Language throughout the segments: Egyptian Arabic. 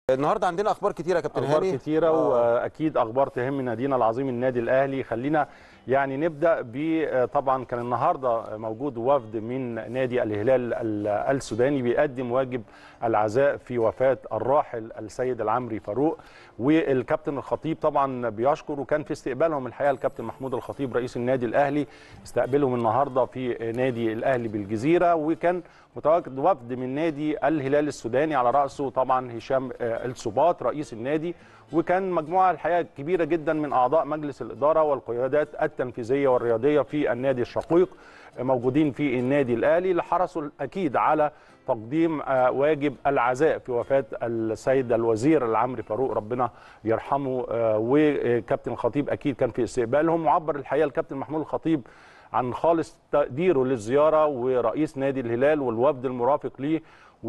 النهارده عندنا اخبار كتيره يا كابتن اخبار هاني كتيره آه. واكيد اخبار تهم نادينا العظيم النادي الاهلي خلينا يعني نبدا ب طبعا كان النهارده موجود وفد من نادي الهلال ال- السوداني بيقدم واجب العزاء في وفاه الراحل السيد العمري فاروق والكابتن الخطيب طبعا بيشكر وكان في استقبالهم الحقيقه الكابتن محمود الخطيب رئيس النادي الاهلي استقبلهم النهارده في نادي الاهلي بالجزيره وكان متواجد وفد من نادي الهلال السوداني على راسه طبعا هشام آه، السباط رئيس النادي وكان مجموعه الحقيقه كبيره جدا من اعضاء مجلس الاداره والقيادات التنفيذيه والرياضيه في النادي الشقيق موجودين في النادي الاهلي اللي حرصوا اكيد على تقديم آه، واجب العزاء في وفاه السيد الوزير العمري فاروق ربنا يرحمه آه، وكابتن الخطيب اكيد كان في استقبالهم وعبر الحقيقه الكابتن محمود الخطيب عن خالص تقديره للزياره ورئيس نادي الهلال والوفد المرافق ليه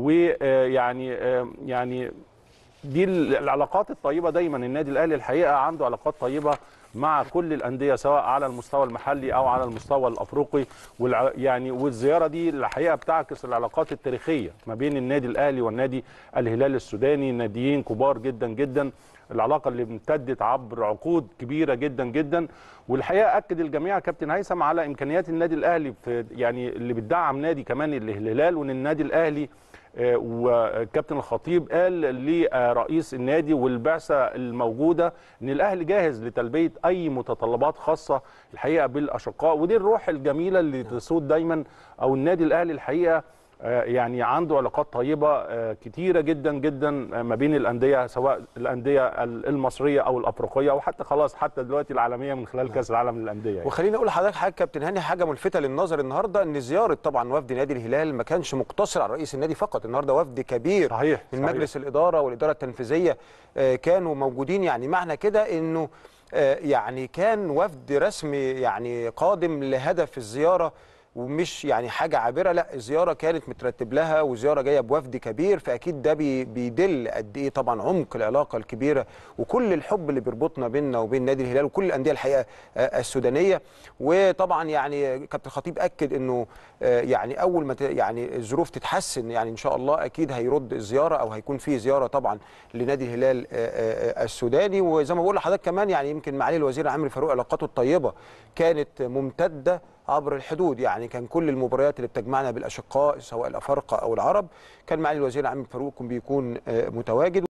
ويعني يعني دي العلاقات الطيبه دايما النادي الاهلي الحقيقه عنده علاقات طيبه مع كل الانديه سواء على المستوى المحلي او على المستوى الافريقي والع... يعني والزياره دي الحقيقه بتعكس العلاقات التاريخيه ما بين النادي الاهلي والنادي الهلال السوداني ناديين كبار جدا جدا العلاقه اللي امتدت عبر عقود كبيره جدا جدا والحقيقه اكد الجميع كابتن هيثم على امكانيات النادي الاهلي في يعني اللي بتدعم نادي كمان الهلال وان النادي الاهلي آه، وكابتن الخطيب قال لرئيس النادي والبعثه الموجوده ان الاهلي جاهز لتلبيه اي متطلبات خاصه الحقيقه بالاشقاء ودي الروح الجميله اللي تسود دايما او النادي الاهلي الحقيقه آه، يعني عنده علاقات طيبه آه، كتيره جدا جدا آه، ما بين الانديه سواء الانديه المصريه او الافريقيه وحتى خلاص حتى دلوقتي العالميه من خلال كاس العالم للانديه يعني. وخليني اقول لحضرتك حاجه كابتن هاني حاجه ملفته للنظر النهارده ان زياره طبعا وفد نادي الهلال ما كانش مقتصر على رئيس النادي فقط النهارده وفد كبير صحيح من صحيح. مجلس الاداره والاداره التنفيذيه آه، كانوا موجودين يعني معنى كده انه آه، يعني كان وفد رسمي يعني قادم لهدف الزياره ومش يعني حاجه عابره لا الزياره كانت مترتب لها وزياره جايه بوفد كبير فاكيد ده بي- بيدل قد ايه طبعا عمق العلاقه الكبيره وكل الحب اللي بيربطنا بيننا وبين نادي الهلال وكل الانديه الحقيقه آه، السودانيه وطبعا يعني كابتن خطيب اكد انه آه، يعني اول ما ت- يعني الظروف تتحسن يعني ان شاء الله اكيد هيرد الزياره او هيكون في زياره طبعا لنادي الهلال آه، آه، السوداني وزي ما بقول لحضرتك كمان يعني يمكن معالي الوزير عمرو فاروق علاقاته الطيبه كانت ممتده عبر الحدود يعني كان كل المباريات اللي بتجمعنا بالاشقاء سواء الافارقه او العرب كان معالي الوزير عمرو فاروق بيكون آه، متواجد